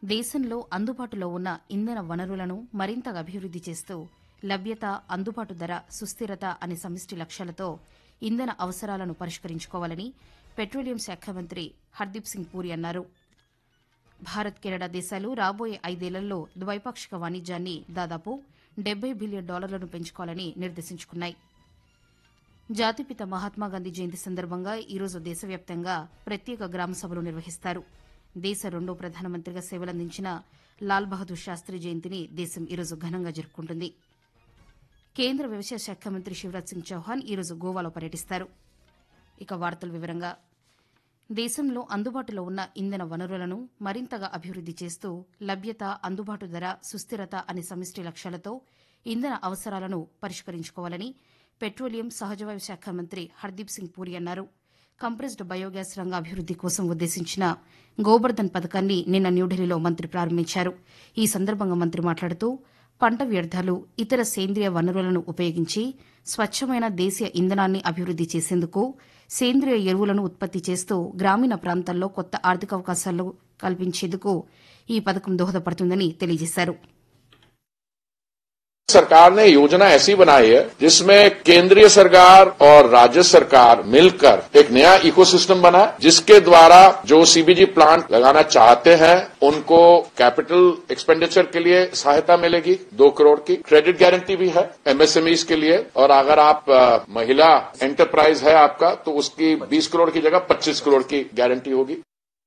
దేశంలో అందుబాటులో ఉన్న ఇంధన వనరులను మరింతగా అభివృద్ది చేస్తూ లభ్యత అందుబాటు ధర సుస్థిరత అనే సమిష్టి లక్ష్యాలతో ఇంధన అవసరాలను పరిష్కరించుకోవాలని పెట్రోలియం శాఖ మంత్రి హర్దీప్ సింగ్ పూరి అన్నారు భారత్ కెనడా దేశాలు రాబోయే ఐదేళ్లలో ద్వైపాక్షిక వాణిజ్యాన్ని దాదాపు డెబ్బై బిలియన్ డాలర్లను పెంచుకోవాలని నిర్దేశించుకున్నాయి జాతిపిత మహాత్మాగాంధీ జయంతి సందర్భంగా ఈరోజు దేశవ్యాప్తంగా ప్రత్యేక గ్రామ సభలు నిర్వహిస్తారు దేశ రెండో ప్రధానమంత్రిగా సేవలందించిన లాల్ బహదూర్ శాస్త్రి జయంతిని దేశం ఈరోజు ఘనంగా జరుపుకుంటుంది కేంద్ర వ్యవసాయ శాఖ మంత్రి శివరాజ్ సింగ్ చౌహాన్ ఈరోజు గోవాలో పర్యటిస్తారు ఇక వార్తల వివరంగా దేశంలో అందుబాటులో ఉన్న ఇంధన వనరులను మరింతగా అభివృద్ది చేస్తూ లభ్యత అందుబాటు ధర సుస్థిరత అనే సమిష్టి లక్ష్యాలతో ఇంధన అవసరాలను పరిష్కరించుకోవాలని పెట్రోలియం సహజవాయు శాఖ మంత్రి హర్దీప్ సింగ్ పూరి అన్నారు కంప్రెస్డ్ బయోగ్యాస్ రంగ అభివృద్ది కోసం ఉద్దేశించిన గోబర్ధన్ పథకాన్ని నిన్న న్యూఢిల్లీలో మంత్రి ప్రారంభించారు ఈ సందర్భంగా మంత్రి మాట్లాడుతూ పంట వ్యర్థాలు ఇతర సేంద్రియ వనరులను ఉపయోగించి స్వచ్ఛమైన దేశీయ ఇంధనాన్ని అభివృద్ది చేసేందుకు సేంద్రియ ఎరువులను ఉత్పత్తి చేస్తూ గ్రామీణ ప్రాంతాల్లో కొత్త ఆర్థిక అవకాశాలు కల్పించేందుకు ఈ పథకం దోహదపడుతుందని తెలియజేశారు सरकार ने योजना ऐसी बनाई है जिसमें केंद्रीय सरकार और राज्य सरकार मिलकर एक नया इकोसिस्टम बना है जिसके द्वारा जो सीबीजी प्लांट लगाना चाहते हैं उनको कैपिटल एक्सपेंडिचर के लिए सहायता मिलेगी दो करोड़ की क्रेडिट गारंटी भी है एमएसएमईज के लिए और अगर आप अ, महिला एंटरप्राइज है आपका तो उसकी 20 करोड़ की जगह 25 करोड़ की गारंटी होगी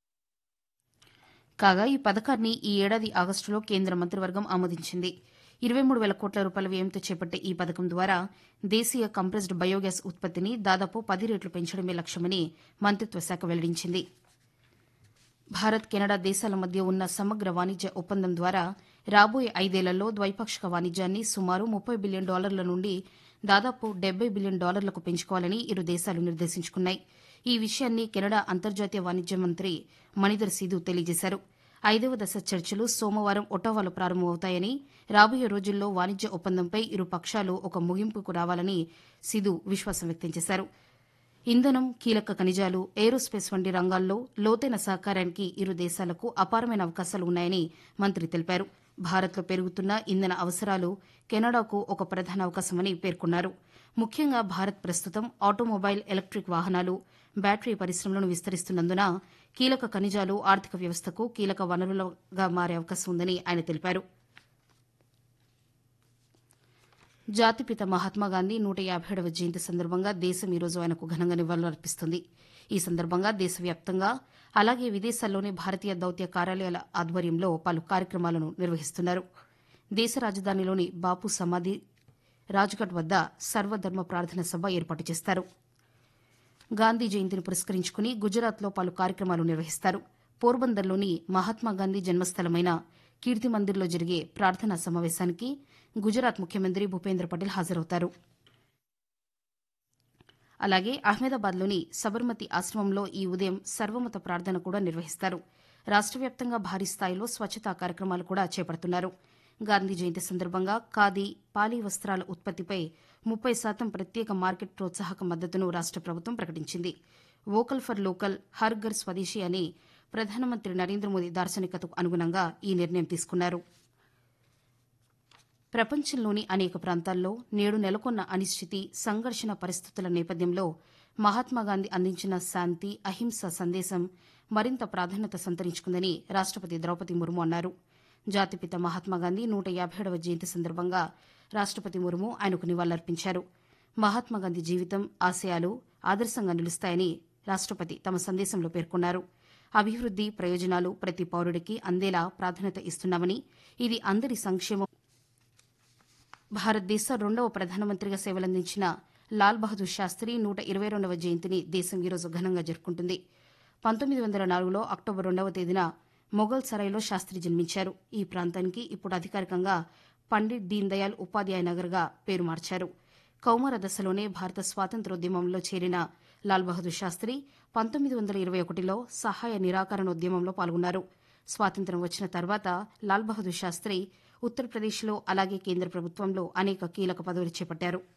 కాగా ఈ పథకాన్ని ఈ ఏడాది ఆగస్టులో కేంద్ర మంత్రివర్గం ఆమోదించింది ఇరవై మూడు వేల కోట్ల రూపాయల వ్యయంతో చేపట్టే ఈ పథకం ద్వారా దేశీయ కంప్రెస్డ్ బయోగ్యాస్ ఉత్పత్తిని దాదాపు పది రెట్లు పెంచడమే లక్ష్యమని మంత్రిత్వ శాఖ వెల్లడించింది భారత్ కెనడా దేశాల మధ్య ఉన్న సమగ్ర వాణిజ్య ఒప్పందం ద్వారా రాబోయే ఐదేళ్లలో ద్వైపాక్షిక వాణిజ్యాన్ని సుమారు ముప్పై బిలియన్ డాలర్ల నుండి దాదాపు డెబ్బై బిలియన్ డాలర్లకు పెంచుకోవాలని ఇరు దేశాలు నిర్దేశించుకున్నాయి ఈ విషయాన్ని కెనడా అంతర్జాతీయ వాణిజ్య మంత్రి మణిధర్ సీదు తెలియజేశారు ఐదవ దశ చర్చలు సోమవారం ఒటావాలో ప్రారంభమవుతాయని రాబోయే రోజుల్లో వాణిజ్య ఒప్పందంపై ఇరు పక్షాలు ఒక ముగింపుకు రావాలని సిధు విశ్వాసం వ్యక్తం చేశారు ఇంధనం కీలక ఖనిజాలు ఏరోస్పేస్ వంటి రంగాల్లో లోతైన సహకారానికి ఇరు దేశాలకు అపారమైన అవకాశాలు ఉన్నాయని మంత్రి తెలిపారు భారత్లో పెరుగుతున్న ఇంధన అవసరాలు కెనడాకు ఒక ప్రధాన అవకాశమని పేర్కొన్నారు ముఖ్యంగా భారత్ ప్రస్తుతం ఆటోమొబైల్ ఎలక్ట్రిక్ వాహనాలు బ్యాటరీ పరిశ్రమలను విస్తరిస్తున్నందున కీలక ఖనిజాలు ఆర్థిక వ్యవస్థకు కీలక వనరులుగా మారే అవకాశం ఉందని ఆయన తెలిపారు జాతిపిత మహాత్మాగాంధీ నూట యాభై ఏడవ జయంతి సందర్భంగా దేశం ఈరోజు ఆయనకు ఘనంగా నివాళులర్పిస్తుంది ఈ సందర్భంగా దేశవ్యాప్తంగా అలాగే విదేశాల్లోని భారతీయ దౌత్య కార్యాలయాల ఆధ్వర్యంలో పలు కార్యక్రమాలను నిర్వహిస్తున్నారు దేశ రాజధానిలోని బాపు సమాధి రాజ్ఘాట్ వద్ద సర్వధర్మ ప్రార్థన సభ ఏర్పాటు చేస్తారు గాంధీ జయంతిని పురస్కరించుకుని గుజరాత్లో పలు కార్యక్రమాలు నిర్వహిస్తారు పోర్బందర్లోని మహాత్మాగాంధీ జన్మస్థలమైన కీర్తి మందిర్లో జరిగే ప్రార్థనా సమావేశానికి గుజరాత్ ముఖ్యమంత్రి భూపేంద్ర పటేల్ హాజరవుతారు అలాగే అహ్మదాబాద్లోని సబర్మతి ఆశ్రమంలో ఈ ఉదయం సర్వమత ప్రార్థన కూడా నిర్వహిస్తారు రాష్ట వ్యాప్తంగా భారీ స్థాయిలో స్వచ్ఛతా కార్యక్రమాలు కూడా చేపడుతున్నారు గాంధీ జయంతి సందర్భంగా ఖాదీ పాలీ వస్త్రాల ఉత్పత్తిపై ముప్పై శాతం ప్రత్యేక మార్కెట్ ప్రోత్సాహక మద్దతును రాష్ట ప్రభుత్వం ప్రకటించింది వోకల్ ఫర్ లోకల్ హర్ ఘర్ స్వదేశీ అని ప్రధానమంత్రి నరేంద్ర మోదీ దార్శనికతకు అనుగుణంగా ఈ నిర్ణయం తీసుకున్నారు ప్రపంచంలోని అనేక ప్రాంతాల్లో నేడు నెలకొన్న అనిశ్చితి సంఘర్షణ పరిస్థితుల నేపథ్యంలో మహాత్మాగాంధీ అందించిన శాంతి అహింస సందేశం మరింత ప్రాధాన్యత సంతరించుకుందని రాష్టపతి ద్రౌపది ముర్ము అన్నారు జాతిపిత మహాత్మాగాంధీ నూట యాభైడవ జయంతి సందర్భంగా రాష్టపతి ముర్ము ఆయనకు నివాళులర్పించారు మహాత్మాగాంధీ జీవితం ఆశయాలు ఆదర్శంగా నిలుస్తాయని రాష్టపతి తమ సందేశంలో పేర్కొన్నారు అభివృద్ది ప్రయోజనాలు ప్రతి పౌరుడికి అందేలా ప్రాధాన్యత ఇస్తున్నామని ఇది అందరి సంక్షేమం భారతదేశ రెండవ ప్రధానమంత్రిగా సేవలందించిన లాల్ బహదూర్ శాస్త్రి నూట ఇరవై రెండవ జయంతిని దేశం ఈరోజు ఘనంగా జరుపుకుంటుంది పంతొమ్మిది వందల నాలుగులో అక్టోబర్ రెండవ తేదీన మొఘల్ సరాయ్లో శాస్త్రి జన్మించారు ఈ ప్రాంతానికి ఇప్పుడు అధికారికంగా పండిట్ దీన్ దయాళ్ ఉపాధ్యాయ నగర్గా పేరు మార్చారు కౌమార దశలోనే భారత స్వాతంత్ర్యోద్యమంలో చేరిన లాల్ బహదూర్ శాస్త్రి పంతొమ్మిది వందల ఇరవై ఒకటిలో సహాయ నిరాకరణోద్యమంలో పాల్గొన్నారు స్వాతంత్ర్యం వచ్చిన తర్వాత లాల్ బహదూర్ శాస్త్రి ఉత్తరప్రదేశ్లో అలాగే కేంద్ర ప్రభుత్వంలో అనేక కీలక పదవులు చేపట్టారు